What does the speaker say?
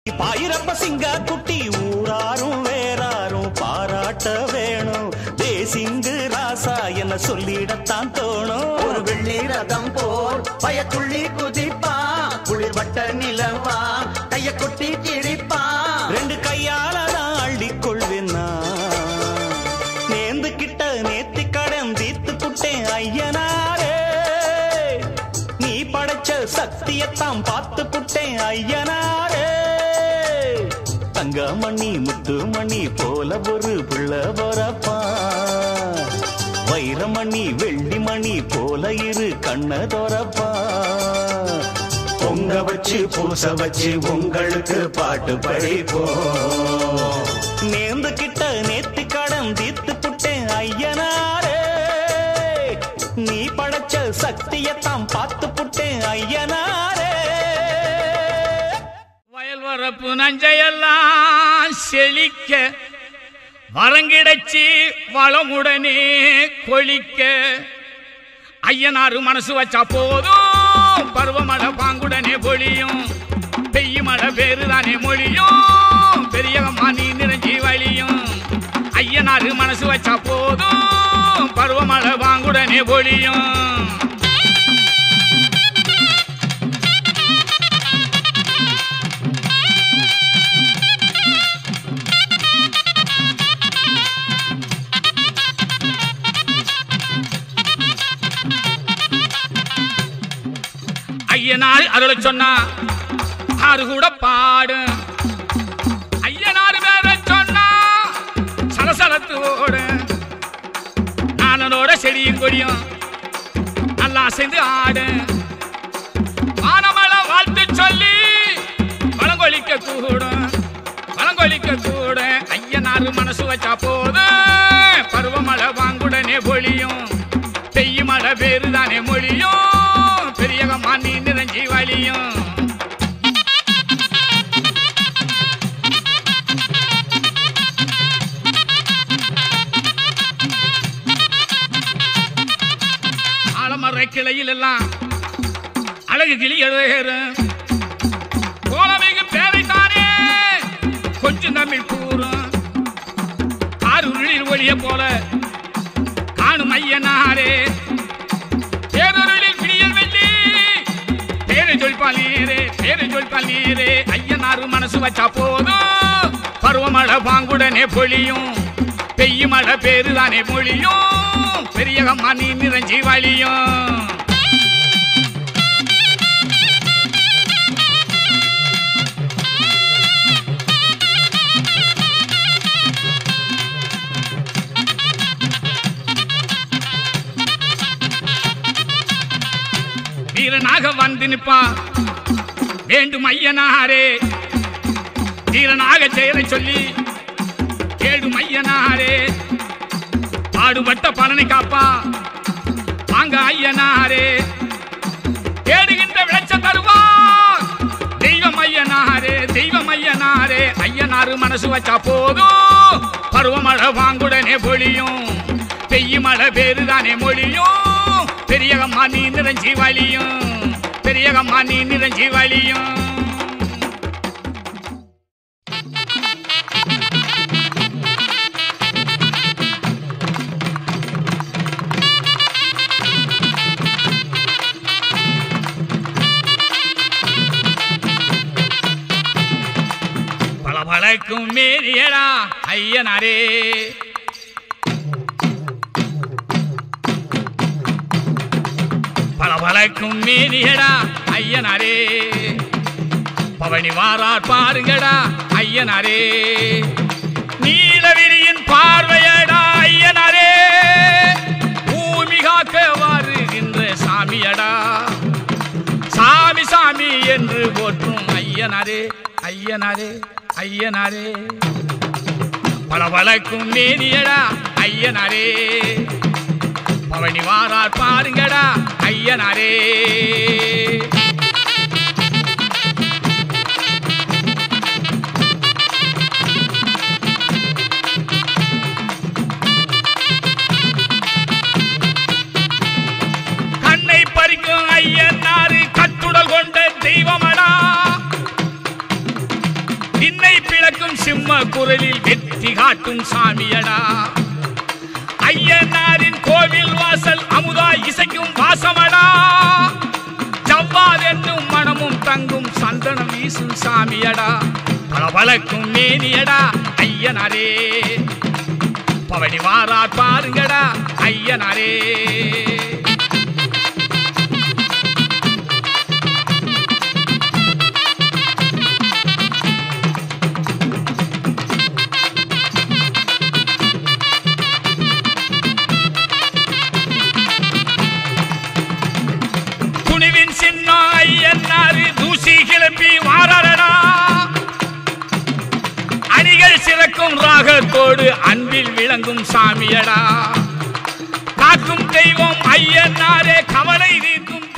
பாயிரப்ப சிங்க குட்டி ஊராரும் வேறாரும் பாராட்ட வேணும் தேசிங்கு ராசா என்ன சொல்லிடத்தான் தோணும் ஒரு வெள்ளி ரதம் போல் பயத்துள்ளி குதிப்பா குளிர்வட்ட நிலவா கைய கொட்டி கிழிப்பா ரெண்டு கையால தான் அள்ளிக் கொள்வேன் நான். நேந்து கிட்ட நேத்தி கடன் தீத்து புட்டேன் ஐயனாரே நீ படைச்ச சக்தியத்தான் பார்த்து புட்டேன் ஐயனாரே தங்கமணி முத்துமணி போல ஒரு புள்ள வரப்பா வைரமணி வெள்ளிமணி போல இரு கண்ண தொரப்பா பொங்க வச்சு பூச வச்சு உங்களுக்கு பாட்டு படிப்போம் நேர்ந்து கிட்ட நேத்தி கடன் தீத்து புட்டேன் ஐயனாரே நீ படைச்ச சக்தியத்தான் பார்த்து புட்டேன் ஐயனாரே வயல் வரப்பு நஞ்சையெல்லாம் செழிக்க வரங்கிடச்சி வளமுடனே கொளிக்க ஐயனாரு மனசு வச்சா போதும் பருவமழை பாங்குடனே பொழியும் பெய்யும் மழை பேருதானே மொழியும் பெரியவம்மா நீ நிறைஞ்சி வழியும் ஐயனாரு மனசு வச்சா போதும் பருவமழை பாங்குடனே பொழியும் ஐயனார் அருள சொன்னா ஆறு கூட பாடு ஐயனார் வேற சொன்னா சலசலத்து ஓடு நானனோட செடியும் கொடியும் நல்லா சேர்ந்து ஆடு வானமலை வாழ்த்து சொல்லி வளங்கொழிக்க கூடும் வளங்கொழிக்க கூட ஐயனார் மனசு வச்சா போதும் பருவமழை வாங்குடனே பொழியும் பெய்யும் மழை பேருதானே மொழியும் பெரியகம்மா நீ நிறைஞ்சி வழியும் ஆலமர கிளையில் எல்லாம் அழகு கிளி எழுதுகிறேன் கோலமிகு பேரைத்தானே கொஞ்சம் தமிழ் கூறும் ஆறுருளில் ஒளிய போல காணும் ஐயனாரே பேரொருளில் விடியல் வெள்ளி பேரை சொல்பால் நீரே பேரை சொல்பால் நீரே ஐயனாரு மனசு வச்சா போதும் பருவமழை பாங்குடனே பொழியும் பெய்யும் மழை பேருதானே மொழியும் பெரியகம்மா நீ நிறைஞ்சி வழியும் வீரனாக வந்து நிற்பான் வேண்டும் ஐயனாரே வீரனாக செயலை சொல்லி கேடும் ஐயனாரே பாடுபட்ட பலனை காப்பா வாங்க ஐயனாரே தேடுகின்ற விளைச்ச தருவார் தெய்வம் ஐயனாரே தெய்வம் ஐயனாரே ஐயனாரு மனசு வச்சா போதும் பருவமழை வாங்குடனே பொழியும் பெய்யும் மழை பேருதானே மொழியும் பெரியகம்மா நீ நிறைஞ்சி வழியும் பெரியகம்மா நீ நிறைஞ்சி வழியும் பளபளக்கும் மேரியடா ஐயனாரே பளபளக்கும் மேரியடா ஐயனாரே பவனி வாரார் பாருங்கடா ஐயனாரே நீலவிரியின் பார்வையடா ஐயனாரே பூமி காக்க வருகின்ற சாமியடா சாமி சாமி என்று போற்றும் ஐயனாரே ஐயனாரே ஐயனாரே பளபளக்கும் மேனியடா ஐயனாரே பவனி வாரார் பாருங்கடா ஐயனாரே கண்ணை பறிக்கும் ஐயனாரு கட்டுடல் கொண்ட தெய்வமடா பின்னை பிளக்கும் சிம்ம குரலில் வெற்றி காட்டும் சாமியடா ஐயனாரின் கோவில் வாசல் அமுதா இசைக்கும் வாசமடா ஜவ்வாது என்னும் மனமும் தங்கும் சந்தனம் வீசும் சாமியடா பளபளக்கும் மேனியடா ஐயனாரே பவனி வாரார் பாருங்கடா ஐயனாரே துணிவின் சின்ன ஐயனாரு தூசி கிளப்பி வாரடா அணிகள் சிறக்கும் ராகத்தோடு அன்பில் விளங்கும் சாமியடா காக்கும் தெய்வம் ஐயனாரே கவலை தீர்க்கும்